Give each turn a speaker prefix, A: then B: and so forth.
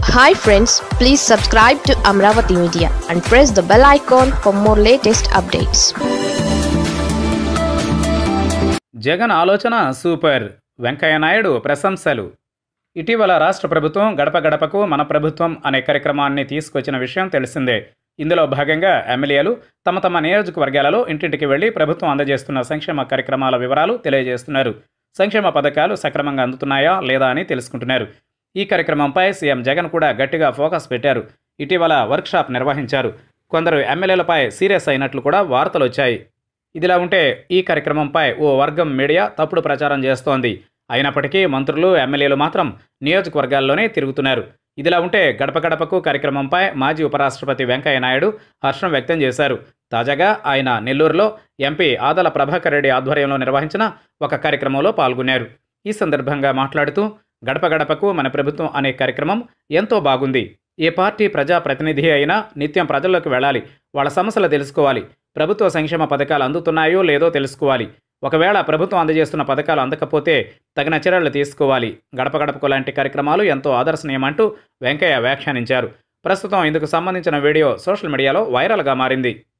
A: hi friends please subscribe to Amaravati media and press the bell icon for more latest updates
B: Jagan ఆలోచన super Venkaiah Naidu ప్రశంసలు ఇటీవల రాష్ట్ర ప్రభుత్వం గడప గడపకు మన ప్రభుత్వం అనే కార్యక్రమాన్ని తీసుకొచ్చిన విషయం తెలిసిందే ఇందులో భాగంగా ఎమ్మెల్యేలు తమ తమ నియోజకవర్గాలలో ఇంటింటికి వెళ్లి ప్రభుత్వం అందజేస్తున్న సంక్షేమ కార్యక్రమాల వివరాలు తెలియజేస్తున్నారు సంక్షేమ పథకాలు సక్రమంగా అందుతున్నాయా లేదా అని తెలుసుకుంటున్నారు ఈ కార్యక్రమంపై సీఎం జగన్ కూడా గట్టిగా ఫోకస్ పెట్టారు ఇటీవల వర్క్షాప్ నిర్వహించారు కొందరు ఎమ్మెల్యేలపై సీరియస్ అయినట్లు కూడా వార్తలు వచ్చాయి ఇదిలా ఉంటే ఈ కార్యక్రమంపై ఓ వర్గం మీడియా తప్పుడు ప్రచారం చేస్తోంది అయినప్పటికీ మంత్రులు ఎమ్మెల్యేలు మాత్రం నియోజకవర్గాల్లోనే తిరుగుతున్నారు ఇదిలా ఉంటే గడప గడపకు కార్యక్రమంపై మాజీ ఉపరాష్ట్రపతి వెంకయ్య నాయుడు హర్షం వ్యక్తం చేశారు తాజాగా ఆయన నెల్లూరులో ఎంపీ ఆదల ప్రభాకర్ రెడ్డి ఆధ్వర్యంలో నిర్వహించిన ఒక కార్యక్రమంలో పాల్గొన్నారు ఈ సందర్భంగా మాట్లాడుతూ గడప గడపకు మన ప్రభుత్వం అనే కార్యక్రమం ఎంతో బాగుంది ఏ పార్టీ ప్రజాప్రతినిధి అయినా నిత్యం ప్రజల్లోకి వెళ్ళాలి వాళ్ళ సమస్యలు తెలుసుకోవాలి ప్రభుత్వ సంక్షేమ పథకాలు అందుతున్నాయో లేదో తెలుసుకోవాలి ఒకవేళ ప్రభుత్వం అందజేస్తున్న పథకాలు అందకపోతే తగిన చర్యలు తీసుకోవాలి గడప గడపకు లాంటి కార్యక్రమాలు ఎంతో ఆదర్శనీయమంటూ వెంకయ్య వ్యాఖ్యానించారు ప్రస్తుతం ఇందుకు సంబంధించిన వీడియో సోషల్ మీడియాలో వైరల్గా మారింది